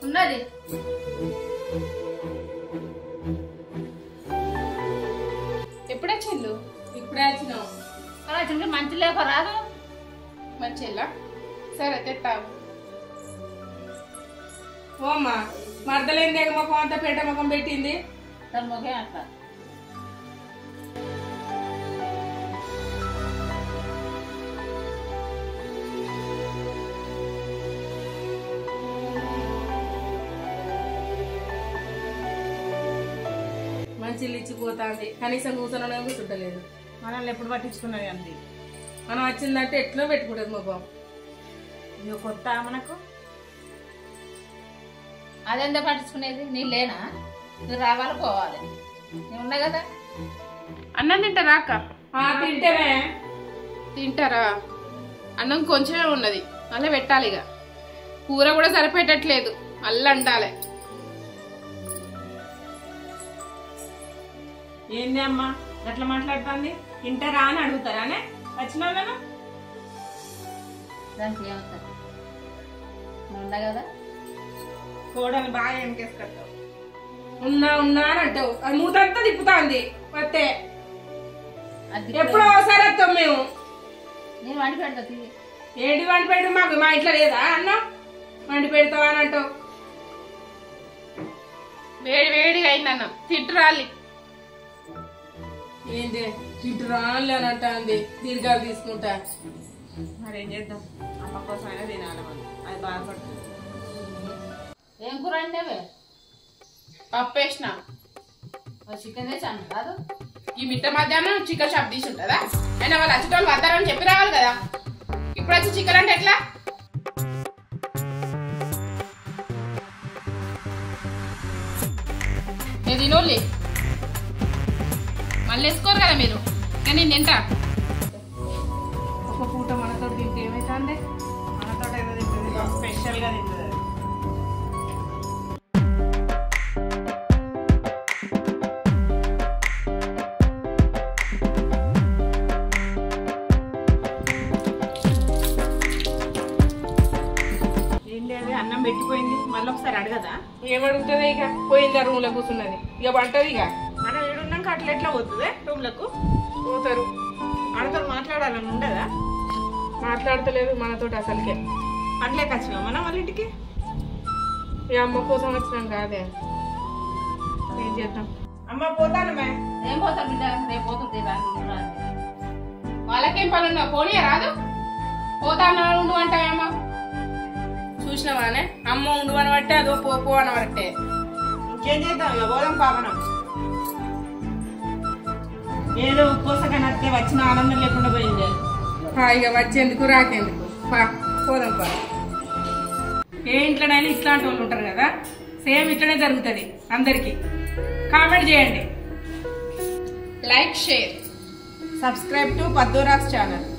ఉన్నది ఎప్పుడు వచ్చిండు ఇప్పుడే వచ్చినావు అలా చిన్న మంచి లేక రాదు మంచిగా సరే తెస్తావు ఓ అమ్మా మరదలేని దగ్గర ముఖం అంతా పెట్ట ముఖం పెట్టింది దాని ముఖం అట్లా మంచి ఇల్లు ఇచ్చిపోతాంది కనీసం కూర్చొని కూర్చుంటలేదు మనల్ని ఎప్పుడు పట్టించుకున్నది అంది మనం వచ్చిందంటే ఎట్లా పెట్టుకుంటది ముఖం ఇక కొత్త మనకు అదెంత పట్టించుకునేది నీ లేనా నువ్వు రావాలి పోవాలి నేను ఉన్నా కదా అన్నం తింటారా అక్క ఆ తింటేనే తింటారా అన్నం కొంచెమే ఉన్నది అలా పెట్టాలి ఇక కూర కూడా సరిపెట్టట్లేదు అల్ల అంటాలే ఏంది అమ్మా ఎట్లా మాట్లాడుతుంది ఇంటరా అని అడుగుతారానే వచ్చిన వాళ్ళను దానికి ఏమవుతుంది నేను ఉన్నా కదా కోడలు బాగా వెనకేసుకొస్తావు ఉన్నా ఉన్నా అని అంటావు అది మూతంతా తిప్పుతాంది వస్తే అది ఎప్పుడో ఒకసారి వస్తాం మేము నేను వండి పెడతా తీ. ఏంటి వండి పెట్టి మాకు మా ఇంట్లో లేదా అన్న వండి పెడతావా అని అంటావు వేడి వేడిగా అయింది అన్నం తిట్టురాలి ఏంటి ఇటు రానులే అని అంటాంది దీర్ఘాలు తీసుకుంటా మరి ఏం చేద్దాం అమ్మ కోసం అయినా తినాలి మనం అది బాధపడుతుంది ఏం కూర అండేవే పప్పు వేసిన చికెన్ తెచ్చాను కాదు ఈ మిట్ట మధ్యాహ్నం చికెన్ షాప్ తీసి ఉంటుందా అయినా వాళ్ళు వచ్చేటోళ్ళు వద్దారని చెప్పి రావాలి కదా ఇప్పుడు వచ్చి చికెన్ అంటే ఎట్లా నేను తినోళ్ళి మళ్ళీ వేసుకోరు కదా మీరు కానీ నేను తింటా ఒక పూట మనతో తింటే ఏమైతుంది మనతో ఏదో తింటుంది స్పెషల్ గా తింటుంది అది. ఏంటి అది అన్నం పెట్టిపోయింది మళ్ళీ ఒకసారి అడగదా ఏమడుగుతుంది ఇక పోయిందా రూమ్ లో కూర్చున్నది ఇక పంటది ఇక మనం ఏడున్నాక అట్లా ఎట్లా పోతుంది రూమ్లకు పోతారు మనతో మాట్లాడాలని ఉండదా మాట్లాడతలేదు మనతోటి అసలుకే పనిలేక వచ్చినాం మనం వాళ్ళ ఇంటికి ఈ అమ్మ కోసం వచ్చినాం కాదే ఏం చేద్దాం అమ్మ పోతాను మే ఏం పోతా బిడ్డ రేపు పోతుంది రాను రాను. వాళ్ళకేం పని ఉన్నా పోనీ రాదు పోతా అన్నాడు ఉండు అంటావేమో చూసినావానే అమ్మ ఉండు అని బట్టే అదో పో పో అని బట్టే ఇంకేం చేద్దాం ఇక పోదాం పాపనం ఏదో ఉప్పోసగా నత్తే వచ్చిన ఆనందం లేకుండా పోయింది పా, ఇక వచ్చేందుకు రాకేందుకు పా పోదాం పా ఏ ఇంట్లోనైనా ఇట్లాంటి వాళ్ళు ఉంటారు కదా సేమ్ ఇట్లనే జరుగుతుంది అందరికి కామెంట్ చేయండి లైక్ షేర్ సబ్స్క్రైబ్ టు పద్దూరాక్స్ ఛానల్